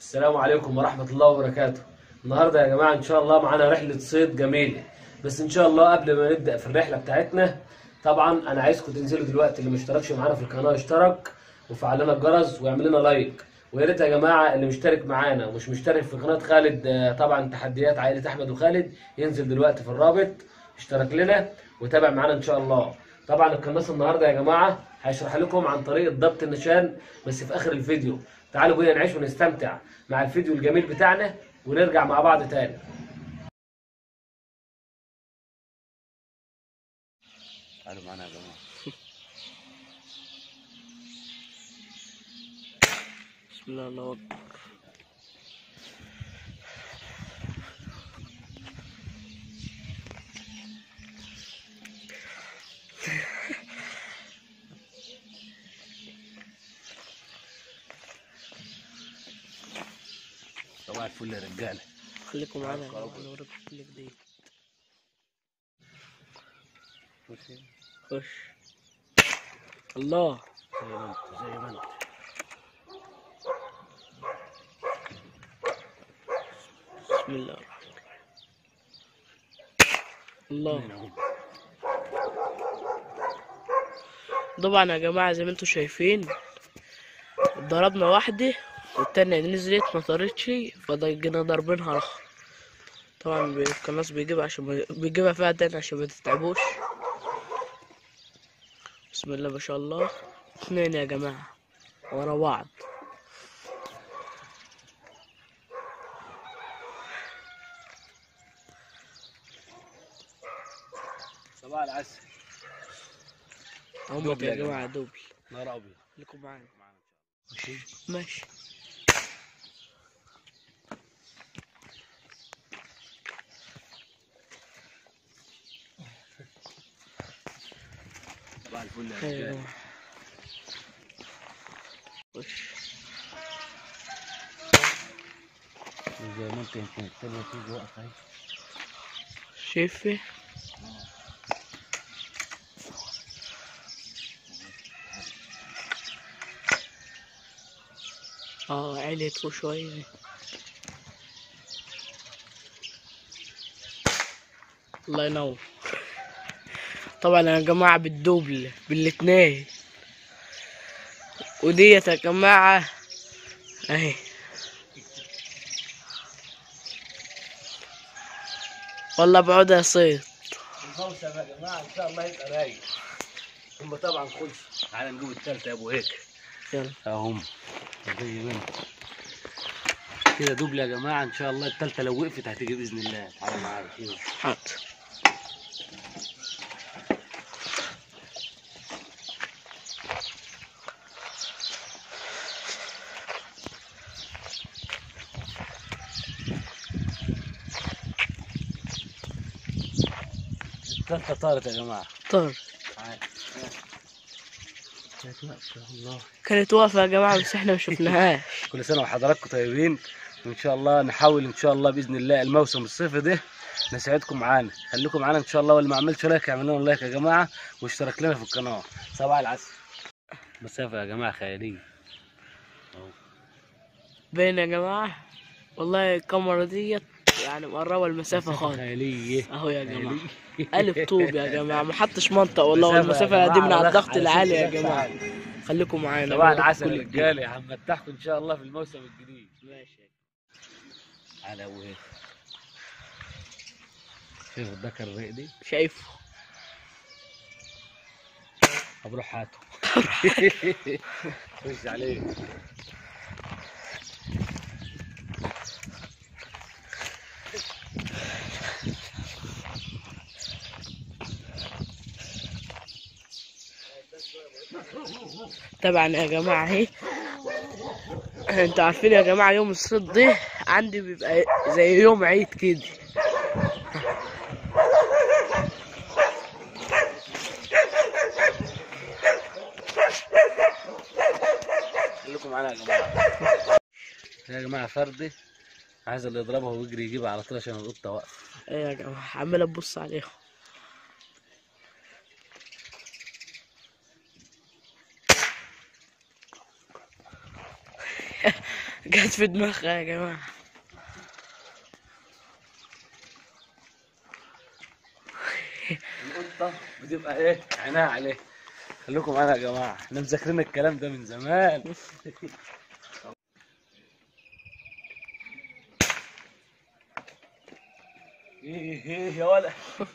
السلام عليكم ورحمة الله وبركاته النهاردة يا جماعة إن شاء الله معانا رحلة صيد جميلة بس إن شاء الله قبل ما نبدأ في الرحلة بتاعتنا طبعا أنا عايزكم تنزلوا دلوقتي اللي مشتركش معانا في القناة يشترك وفعل لنا الجرس ويعمل لنا لايك ويا ريت يا جماعة اللي مشترك معانا ومش مشترك في قناة خالد آه، طبعا تحديات عائلة أحمد وخالد ينزل دلوقتي في الرابط اشترك لنا وتابع معانا إن شاء الله طبعا القناص النهارده يا جماعة هيشرح لكم عن طريقة ضبط النشان بس في آخر الفيديو تعالوا بينا نعيش ونستمتع مع الفيديو الجميل بتاعنا ونرجع مع بعض تاني تعالوا معانا يا جماعة بسم الله الله أكبر صباح الفل يا رجالة خليكم معانا يا جماعة نوريكم كل جديد خش الله زي ما انت زي ما انت بسم الله الرحمن الرحيم الله هنا اهو. طبعا يا جماعة زي ما انتوا شايفين ضربنا واحدة والتانية نزلت ما طارتش فضيجنا ضاربينها رخ طبعا بي- القناص بيجيبها عشان ما بيجيبها فيها تاني عشان ما تتعبوش بسم الله ما شاء الله اتنين يا جماعة ورا بعض صباح العسل هم دوبل يا يا جماعة دوبل نار ابيض خليكم معانا معانا ان شاء الله ماشي ماشي صباح الفل يا ايوه رجالة خش زي ما انت يمكن التانية تيجي واقفة اهي شايفه اه عليت فوق شوية الله ينور طبعا يا جماعة بالدوبل بالاتنين وديت يا جماعة اهي والله بعودها صيد الموسم يا جماعة إن شاء الله يبقى رايق هم طبعا خلص تعالى نجيب التالتة يا ابو هيك يلا اهم زي ما انت كده دوبل يا جماعة ان شاء الله التالتة لو وقفت هتيجي بإذن الله تعالى معايا يلا. حاضر التالتة طارت يا جماعة طار تعالى كانت واقفة والله كانت واقفة يا جماعة بس احنا ما شفناهاش كل سنة وحضراتكم طيبين وإن شاء الله نحاول إن شاء الله بإذن الله الموسم الصيفي ده نسعدكم معانا خليكم معانا إن شاء الله واللي ما عملش لايك يعمل لنا لايك يا جماعة واشترك لنا في القناة صباح العسل مسافة يا جماعة خيالية باين يا جماعة والله الكاميرا ديت يعني مقربة المسافة خالص خيالية اهو يا جماعة خيالية. قلب طوب يا جماعة ما حطش منطق والله مسافة يا والمسافة جماعة دي من على على الضغط على العالي يا سلك جماعة عالي. خليكم معانا صباح بقول العسل كل يا جديد. رجالة هنمتعكم إن شاء الله في الموسم الجديد ماشي على وهيك شوف الذكر الريق دي شايفه طب روح هاته خش عليه طبعا يا جماعة اهي انتوا عارفين يا جماعة يوم الصيد ده عندي بيبقى زي يوم عيد كده خليكم معانا يا جماعة يا جماعة فردة عايز اللي يضربها ويجري يجيبها على طول عشان القطة واقفة ايه يا جماعة عمال ابص عليهم جت في دماغها يا جماعة القطة بتبقى ايه عينها عليه خليكم معانا يا جماعة احنا مذاكرين الكلام ده من زمان ايه ايه يا ولا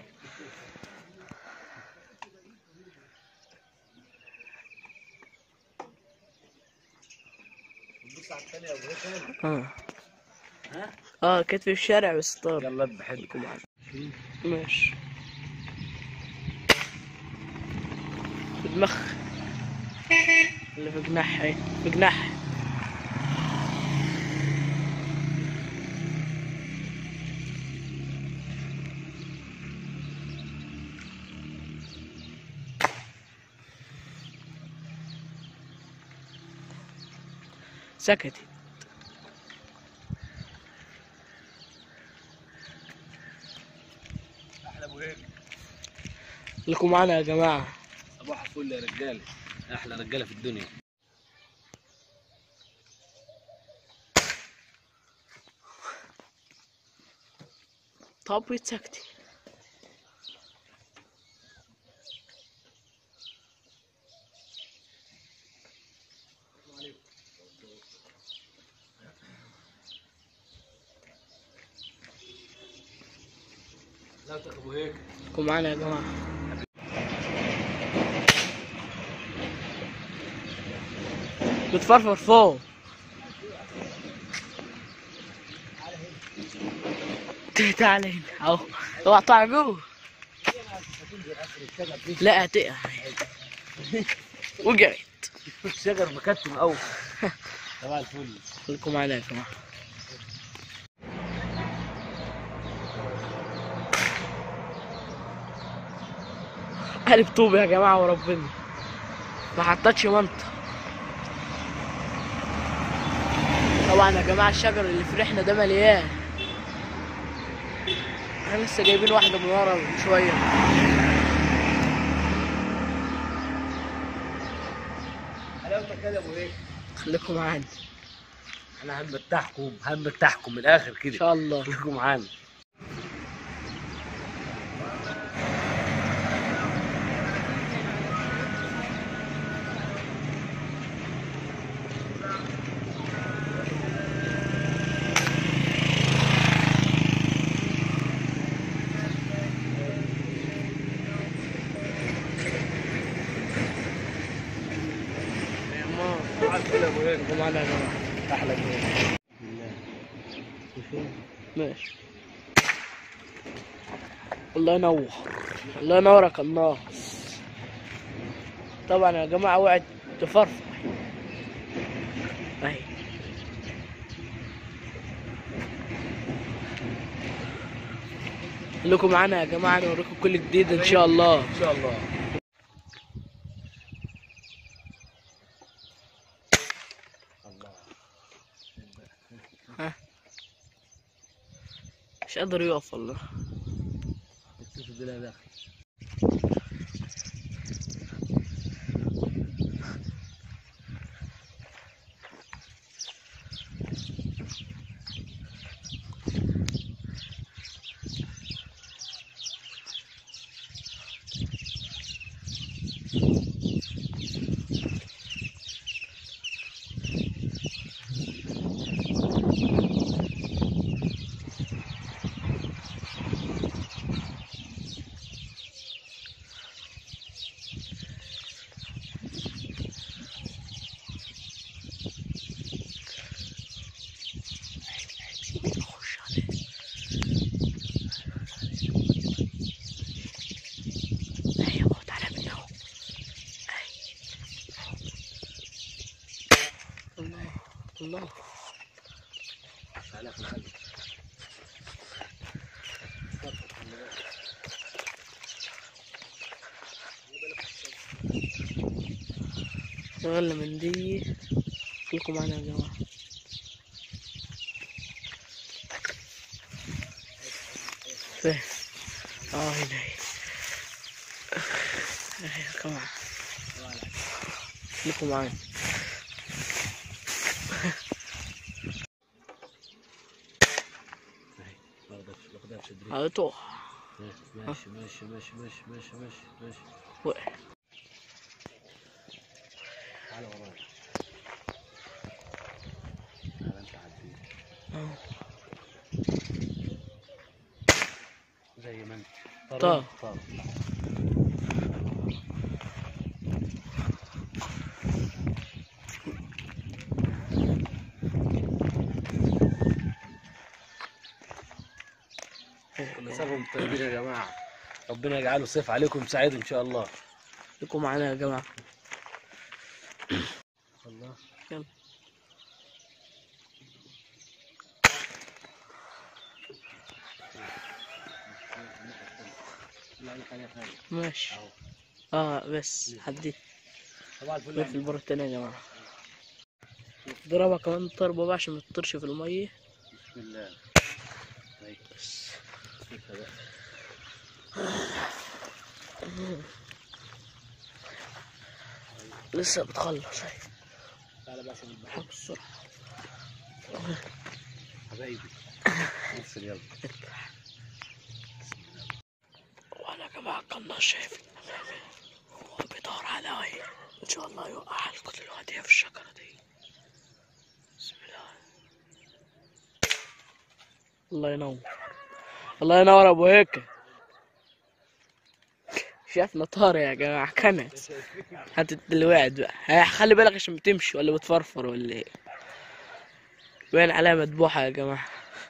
بص على الثانية يا ابو هيثم. اه ها اه كانت في الشارع بس طار يلا بحبكم ماشي في دماغ اللي في جناح ايه في جناح سكتت احلى ابو هيك لكم معانا يا جماعة صباح الفل يا رجاله احلى رجاله في الدنيا طب سكتي لا ابو هيك لكم معانا يا جماعة بتفرفر فوق تعال هنا اهو اوعى تقع جوه لا هتقع وقعت الشجر مكتم قوي صباح الفل خليكم معانا يا جماعة قلب طوب يا جماعة وربنا ما حطتش منطق طبعا يا جماعة الشجر اللي في ريحنا ده مليان احنا لسه جايبين واحدة من ورا من شوية حلاوتك كده يا ابو هيك خليكم معانا انا هنمتعكم هنمتعكم من الاخر ان كده شاء الله خليكم معانا صباح الفل يا ابو هيك خليكم معانا يا جماعة احلى كده ماشي الله ينور الله ينورك الناس طبعا يا جماعة وقعت تفرفر اهي خليكم معانا يا جماعة نوريكم كل جديد ان شاء الله ان شاء الله الله مش قادر يقف والله السيف ده لا داخل خش عليه ايوه هو تعالى من هنا الله الله تعالى في العالم نغلى من دي خليكم معانا يا جماعة فين اه هنا هي اهي يا جماعة خليكم معانا هتقع ماشي ماشي ماشي ماشي ماشي ماشي ماشي وقع تعالى ورايا تعالى انت عدي اه. زي ما انت طار. طار كل سنه وانتم طيبين يا جماعه ربنا يجعله صيف عليكم سعيد ان شاء الله لكم معانا يا جماعة الله يلا لا اي حاجه ثانيه ماشي اهو اه بس حدي طبعا في البر التاني يا جماعة ضربها كمان ضربة بقى عشان ما تطرش في المية بسم الله طيب بس شوفها بقى. لسه بتخلص اهي تعالى بقى عشان البحر حط السرعة حبايبي افصل يلا وانا يا جماعة القناص شايف هو بيدور على ايه ان شاء الله يوقع لكم دلوقتي في الشجرة دي بسم الله الله ينور الله ينور يا ابو هيك شافنا طار يا جماعة كانت حتى الوعد بقى ها، خلي بالك عشان بتمشي ولا بتفرفر ولا ايه باين عليها مذبوحة يا جماعة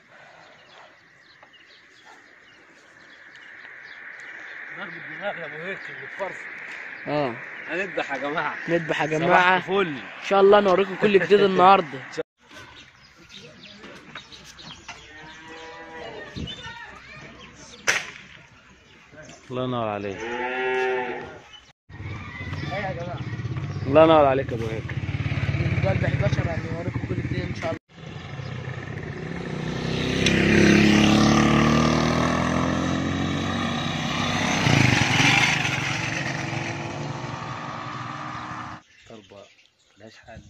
ضرب الدماغ يا ابو هيك بتفرفر اه هنذبح يا جماعه نذبح يا صباح جماعة الفل ان شاء الله نوريكم كل جديد النهارده الله ينور عليك ايه يا جماعه الله ينور عليك يا ابو هيك قلب 11 يعني نوريكم كل جديد ان شاء الله ضربه ملهاش حل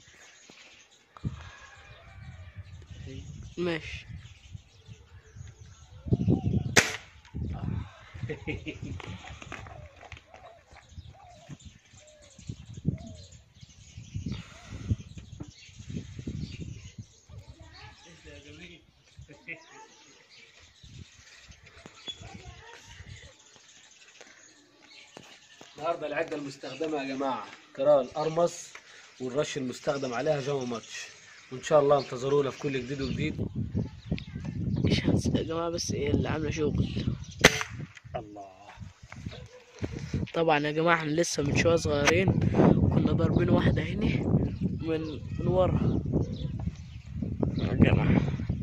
ماشي النهارده العده المستخدمه يا جماعه كرال ارمس والرش المستخدم عليها جامو ماتش وان شاء الله انتظرونا في كل جديد وجديد مش هنسى يا جماعه بس ايه اللي عامله شغل الله طبعا يا جماعه احنا لسه من شويه صغيرين كنا ضاربين واحده هنا من من ورا يا جماعه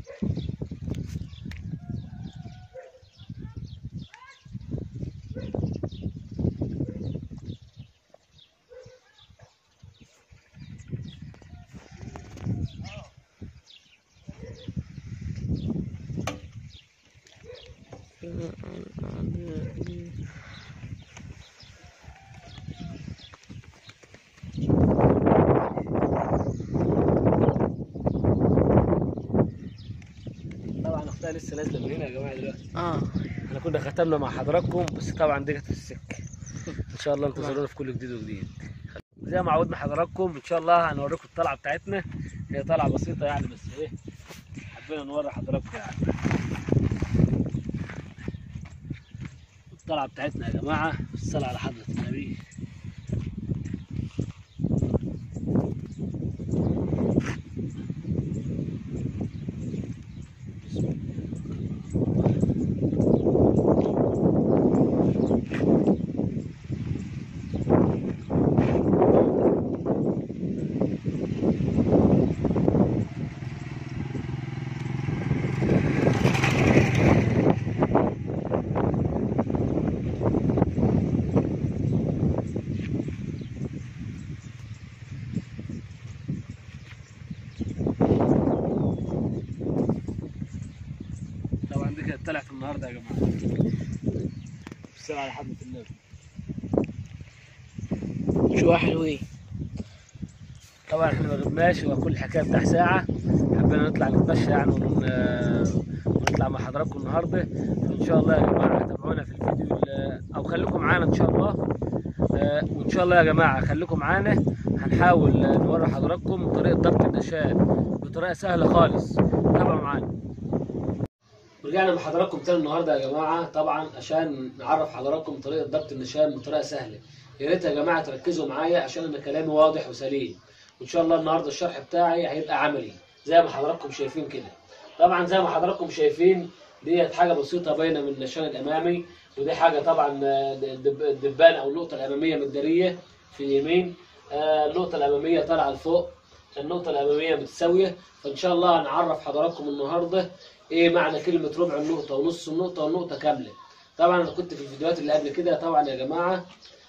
طبعا اختها لسه نازله من هنا يا جماعه دلوقتي اه احنا كنا ختمنا مع حضراتكم بس طبعا دي جت في السكه ان شاء الله انتظرونا في كل جديد وجديد زي ما عودنا حضراتكم ان شاء الله هنوريكم الطلعه بتاعتنا هي طلعه بسيطه يعني بس ايه حبينا نوري حضراتكم يعني الطلعه بتاعتنا يا جماعه الصلاه على حضره النبي طبعا دي كانت طلعت النهارده يا جماعه الصلاه على حضره النبي شويه حلوين طبعا احنا ما غبناش هو كل الحكايه بتاع ساعه حبينا نطلع نتمشى يعني ون... ونتفرج هيطلع مع حضراتكم النهارده ان شاء الله يا جماعه تابعونا في الفيديو ال- او خليكم معانا ان شاء الله آه، وان شاء الله يا جماعه خليكم معانا هنحاول آه، نوري حضراتكم طريقه ضبط النشان بطريقه سهله خالص تابعوا معانا رجعنا مع حضراتكم تاني النهارده يا جماعه طبعا عشان نعرف حضراتكم طريقه ضبط النشام بطريقه سهله يا ريت يا جماعه تركزوا معايا عشان انا كلامي واضح وسليم وان شاء الله النهارده الشرح بتاعي هيبقى عملي زي ما حضراتكم شايفين كده طبعا زي ما حضراتكم شايفين ديت حاجه بسيطه باينه من النشان الامامي ودي حاجه طبعا آه، الدب- الدبان او النقطه الاماميه متداريه في اليمين آه، النقطه الاماميه طالعه لفوق النقطه الاماميه متساويه فان شاء الله هنعرف حضراتكم النهارده ايه معنى كلمه ربع النقطه ونص النقطه والنقطه كامله طبعا انا كنت في الفيديوهات اللي قبل كده طبعا يا جماعه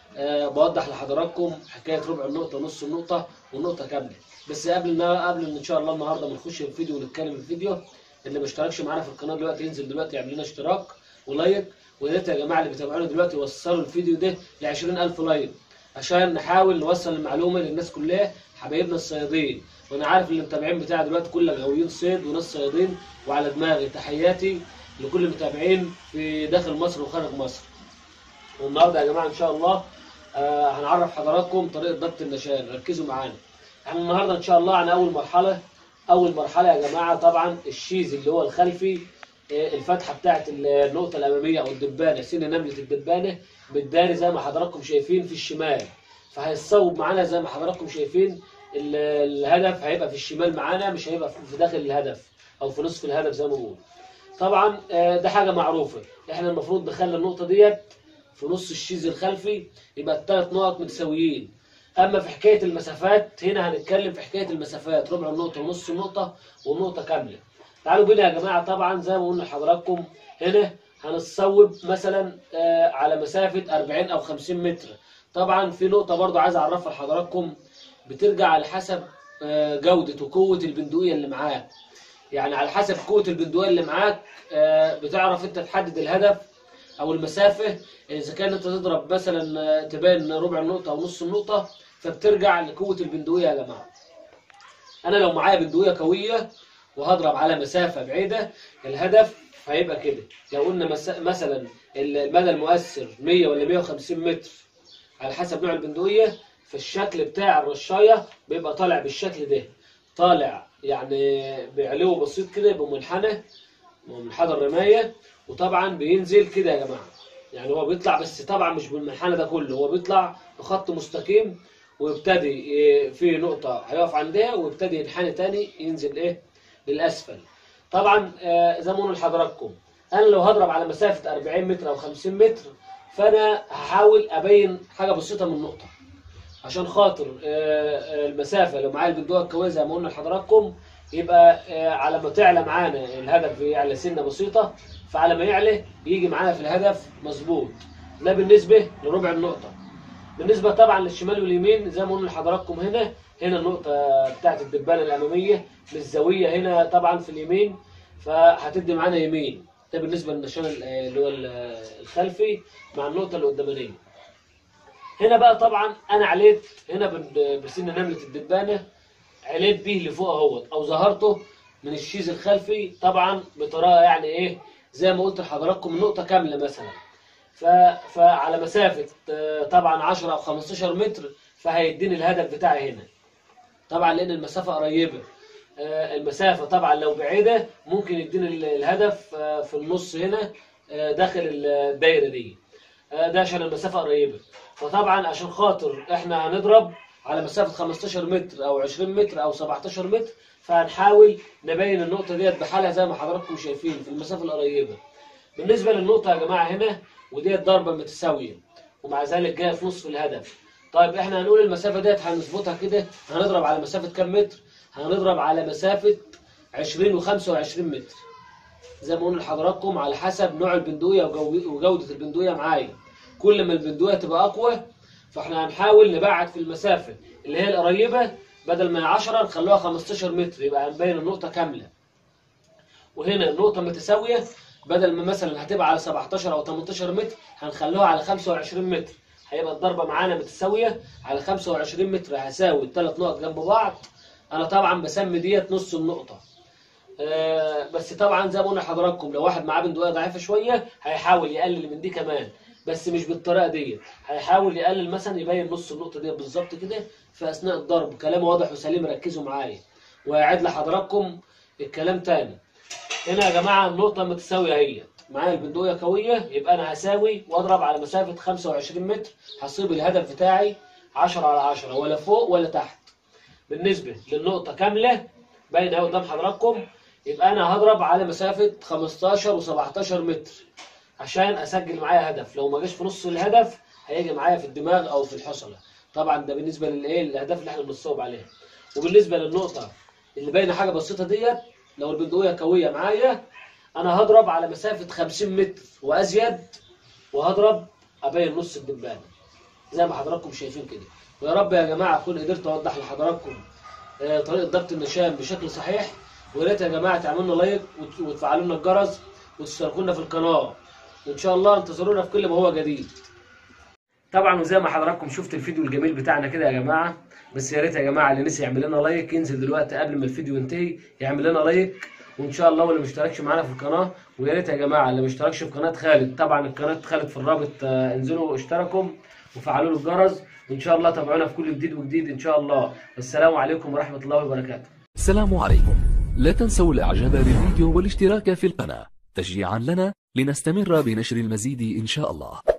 آه بوضح لحضراتكم حكايه ربع النقطه ونص النقطه والنقطه كامله بس قبل ما قبل ان شاء الله النهارده ما نخش في الفيديو ونتكلم في الفيديو اللي ما اشتركش معانا في القناه دلوقتي ينزل دلوقتي يعمل لنا اشتراك ولايك ويا ريت يا جماعه اللي بيتابعونا دلوقتي وصلوا الفيديو ده ل 20000 لايك عشان نحاول نوصل المعلومه للناس كلها حبايبنا الصيادين وانا عارف ان المتابعين بتاعي دلوقتي كلها غاويين صيد وناس صيادين وعلى دماغي تحياتي لكل المتابعين في داخل مصر وخارج مصر والنهارده يا جماعه ان شاء الله آه هنعرف حضراتكم طريقه ضبط النشان ركزوا معانا احنا النهارده ان شاء الله عن اول مرحله اول مرحله يا جماعه طبعا الشيز اللي هو الخلفي آه، الفتحه بتاعت النقطه الاماميه او الدبانه سن نمله الدبانه متداري زي ما حضراتكم شايفين في الشمال فهيتصوب معانا زي ما حضراتكم شايفين ال- الهدف هيبقى في الشمال معانا مش هيبقى في داخل الهدف او في نصف الهدف زي ما بقول طبعا آه، ده حاجه معروفه احنا المفروض نخلي النقطه ديت في نص الشيز الخلفي يبقى الثلاث نقط متساويين اما في حكايه المسافات هنا هنتكلم في حكايه المسافات ربع النقطه ونص النقطه والنقطه كامله تعالوا بينا يا جماعه طبعا زي ما قلنا لحضراتكم هنا هنصوب مثلا آه، على مسافه 40 او 50 متر طبعا في نقطه برضو عايز اعرفها لحضراتكم بترجع على حسب آه، جوده وقوه البندقيه اللي معاك يعني على حسب قوه البندقيه اللي معاك آه، بتعرف انت تحدد الهدف او المسافه اذا كان انت تضرب مثلا آه، تبان ربع النقطه او نص النقطه فبترجع لقوه البندقيه يا جماعه انا لو معايا بندقيه قويه وهضرب على مسافه بعيده الهدف هيبقى كده لو قلنا مس- مثلا المدى المؤثر 100 ولا 150 متر على حسب نوع البندقيه فالشكل بتاع الرشايه بيبقى طالع بالشكل ده طالع يعني بعلو بسيط كده بمنحنى منحنى الرمايه وطبعا بينزل كده يا جماعه يعني هو بيطلع بس طبعا مش بالمنحنى ده كله هو بيطلع بخط مستقيم ويبتدي إيه، في نقطة هيقف عندها ويبتدي ينحني تاني ينزل ايه للأسفل طبعا آه، زي ما قلنا لحضراتكم أنا لو هضرب على مسافة 40 متر أو 50 متر فأنا هحاول أبين حاجة بسيطة من النقطة عشان خاطر آه، آه، المسافة لو معايا البندقية القوية زي ما قلنا لحضراتكم يبقى آه، على ما تعلى معانا الهدف يعلى سنة بسيطة فعلى ما يعلى يجي معانا في الهدف مظبوط ده بالنسبة لربع النقطة بالنسبة طبعا للشمال واليمين زي ما قلنا لحضراتكم هنا هنا النقطة بتاعت الدبانة الأمامية بالزاوية هنا طبعا في اليمين فهتدي معانا يمين ده بالنسبة للنشان ال- اللي هو ال- الخلفي مع النقطة اللي قدامانية هنا بقى طبعا أنا عليت هنا بال- بسن نملة الدبانة عليت بيه لفوق اهوت أو ظهرته من الشيز الخلفي طبعا بطريقة يعني إيه زي ما قلت لحضراتكم النقطة كاملة مثلا ف... فعلى مسافة آه، طبعا 10 أو 15 متر فهيديني الهدف بتاعي هنا طبعا لأن المسافة قريبة آه، المسافة طبعا لو بعيدة ممكن يديني ال- الهدف آه، في النص هنا آه، داخل الدايرة دي آه، ده عشان المسافة قريبة فطبعا عشان خاطر احنا هنضرب على مسافة 15 متر أو 20 متر أو 17 متر فهنحاول نبين النقطة ديت بحالها زي ما حضراتكم شايفين في المسافة القريبة بالنسبة للنقطة يا جماعة هنا وديت ضربة متساوية ومع ذلك جاية في نصف الهدف طيب احنا هنقول المسافة ديت هنظبطها كده هنضرب على مسافة كام متر؟ هنضرب على مسافة 20 و25 متر زي ما قلنا لحضراتكم على حسب نوع البندقية وجو- وجودة البندقية معايا كل ما البندقية تبقى أقوى فاحنا هنحاول نبعد في المسافة اللي هي القريبة بدل ما هي 10 نخلوها 15 متر يبقى هنبين النقطة كاملة وهنا النقطة متساوية بدل ما مثلا هتبقى على 17 أو 18 متر هنخلوها على 25 متر هيبقى الضربة معانا متساوية على 25 متر هساوي الثلاث نقط جنب بعض أنا طبعا بسمي ديت نص النقطة آه، بس طبعا زي ما قلنا لحضراتكم لو واحد معاه بندقيه ضعيفه شويه هيحاول يقلل من دي كمان بس مش بالطريقه دي هيحاول يقلل مثلا يبين نص النقطه دي بالظبط كده في اثناء الضرب كلام واضح وسليم ركزوا معايا وهعيد لحضراتكم الكلام تاني هنا يا جماعه النقطه متساويه اهي معايا البندقيه قويه يبقى انا هساوي واضرب على مسافه 25 متر هصيب الهدف بتاعي 10 على 10 ولا فوق ولا تحت بالنسبه للنقطه كامله باين اهي قدام حضراتكم يبقى انا هضرب على مسافه 15 و17 متر عشان اسجل معايا هدف لو ما جاش في نص الهدف هيجي معايا في الدماغ او في الحصله طبعا ده بالنسبه للايه الاهداف اللي احنا بنصوب عليها وبالنسبه للنقطه اللي باينه حاجه بسيطه ديت لو البندقيه قويه معايا انا هضرب على مسافه 50 متر وازيد وهضرب ابين نص الدبانه زي ما حضراتكم شايفين كده ويا رب يا جماعه اكون قدرت اوضح لحضراتكم آه، طريقه ضبط النشام بشكل صحيح ويا ريت يا جماعه تعملوا لنا لايك وت- وتفعلوا لنا الجرس وتشتركوا لنا في القناه وان شاء الله انتظرونا في كل ما هو جديد طبعا وزي ما حضراتكم شفت الفيديو الجميل بتاعنا كده يا جماعه بس يا ريت يا جماعه اللي نسي يعمل لنا لايك ينزل دلوقتي قبل ما الفيديو ينتهي يعمل لنا لايك وان شاء الله واللي مشتركش معانا في القناه ويا ريت يا جماعه اللي مشتركش في قناه خالد طبعا القناه خالد في الرابط آه، انزلوا اشتركوا وفعلوا له الجرس وان شاء الله تابعونا في كل جديد وجديد ان شاء الله والسلام عليكم ورحمه الله وبركاته السلام عليكم لا تنسوا الاعجاب بالفيديو والاشتراك في القناة تشجيعا لنا لنستمر بنشر المزيد ان شاء الله